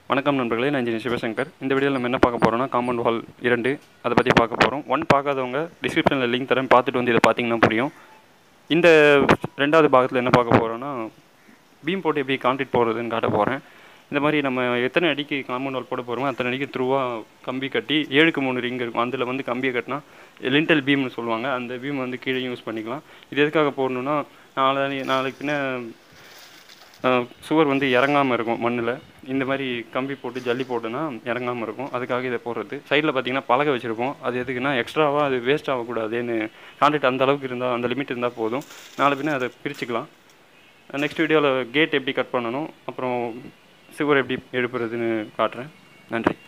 வணக்கம் நண்பர்களே நான் இன்ஜினியர் சிவசங்கர் இந்த வீடியோவில் நம்ம என்ன பார்க்க போகிறோம்னா காம்பவுண்ட் வால் இரண்டு அதை பற்றி பார்க்க போகிறோம் ஒன் பார்க்காதவங்க டிஸ்கிரிப்ஷனில் லிங்க் தரேன் பார்த்துட்டு வந்து இதை பார்த்தீங்கன்னா புரியும் இந்த ரெண்டாவது பாகத்தில் என்ன பார்க்க போகிறோன்னா பீம் போட்டு எப்படி கான்கிரீட் போடுறதுன்னு காட்ட போகிறேன் இந்த மாதிரி நம்ம எத்தனை அடிக்கு காம்பவுண்ட் வால் போட போகிறோமோ அத்தனை அடிக்கு த்ரூவாக கம்பி கட்டி ஏழுக்கு மூணு ரிங் இருக்கும் அதில் வந்து கம்பியை கட்டினா லிண்டல் பீம்னு சொல்லுவாங்க அந்த பீம் வந்து கீழே யூஸ் பண்ணிக்கலாம் இது எதுக்காக போடணுன்னா நாளை நாளைக்கு பின்ன அஹ், சுவர் வந்து இறங்காமல் இருக்கும் மண்ணில் இந்த மாதிரி கம்பி போட்டு ஜல்லி போட்டுனா இறங்காமல் இருக்கும் அதுக்காக இதை போடுறது சைடில் பார்த்தீங்கன்னா பலகை வச்சுருப்போம் அது எதுக்குன்னா எக்ஸ்ட்ராவாக அது வேஸ்ட் ஆகக்கூடாதுன்னு கான்ட்ராக்ட் அந்த அளவுக்கு இருந்தால் அந்த லிமிட் இருந்தால் போதும் நாளை பின்ன அதை பிரிச்சுக்கலாம் நெக்ஸ்ட் வீடியோவில் கேட் எப்படி கட் பண்ணணும் அப்புறம் சுவர் எப்படி எழுப்புறதுன்னு காட்டுறேன் நன்றி